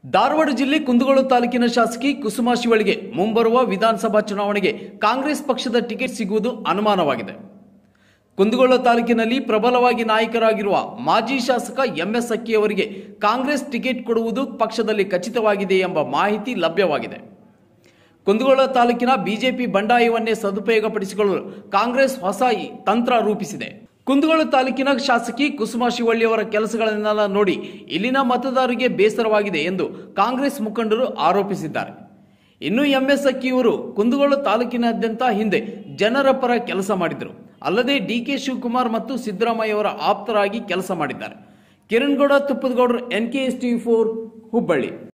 ಧಾರವಾಡ ಜಿಲ್ಲೆ ಕುಂದಗೋಳ ತಾಲೂಕಿನ ಶಾಸಕಿ ಕುಸುಮಾ ಶಿವಳಿಗೆ ಮುಂಬರುವ ವಿಧಾನಸಭಾ ಚುನಾವಣೆಗೆ ಕಾಂಗ್ರೆಸ್ ಪಕ್ಷದ ಟಿಕೆಟ್ ಸಿಗುವುದು ಅನುಮಾನವಾಗಿದೆ ಕುಂದಗೋಳ ತಾಲೂಕಿನಲ್ಲಿ ಪ್ರಬಲವಾಗಿ ನಾಯಕರಾಗಿರುವ ಮಾಜಿ ಶಾಸಕ ಎಂಎಸ್ ಅಕ್ಕಿಯವರಿಗೆ ಕಾಂಗ್ರೆಸ್ ಟಿಕೆಟ್ ಕೊಡುವುದು ಪಕ್ಷದಲ್ಲಿ ಖಚಿತವಾಗಿದೆ ಎಂಬ ಮಾಹಿತಿ ಲಭ್ಯವಾಗಿದೆ ಕುಂದಗೋಳ ತಾಲೂಕಿನ ಬಿಜೆಪಿ ಬಂಡಾಯವನ್ನೇ ಸದುಪಯೋಗಪಡಿಸಿಕೊಳ್ಳಲು ಕಾಂಗ್ರೆಸ್ ಹೊಸ ಈ ತಂತ್ರ ರೂಪಿಸಿದೆ ಕುಂದಗೋಳ ತಾಲೂಕಿನ ಶಾಸಕಿ ಕುಸುಮಾ ಶಿವಳ್ಳಿಯವರ ಕೆಲಸಗಳನ್ನೆಲ್ಲ ನೋಡಿ ಇಲ್ಲಿನ ಮತದಾರರಿಗೆ ಬೇಸರವಾಗಿದೆ ಎಂದು ಕಾಂಗ್ರೆಸ್ ಮುಖಂಡರು ಆರೋಪಿಸಿದ್ದಾರೆ ಇನ್ನು ಎಂಎಸ್ ಅಕ್ಕಿಯವರು ಕುಂದಗೋಳ ತಾಲೂಕಿನಾದ್ಯಂತ ಹಿಂದೆ ಜನರ ಪರ ಕೆಲಸ ಮಾಡಿದರು ಅಲ್ಲದೆ ಡಿಕೆ ಶಿವಕುಮಾರ್ ಮತ್ತು ಸಿದ್ದರಾಮಯ್ಯವರ ಆಪ್ತರಾಗಿ ಕೆಲಸ ಮಾಡಿದ್ದಾರೆ ಕಿರಣ್ಗೌಡ ತುಪ್ಪದಗೌಡರು N K S T four Hubballi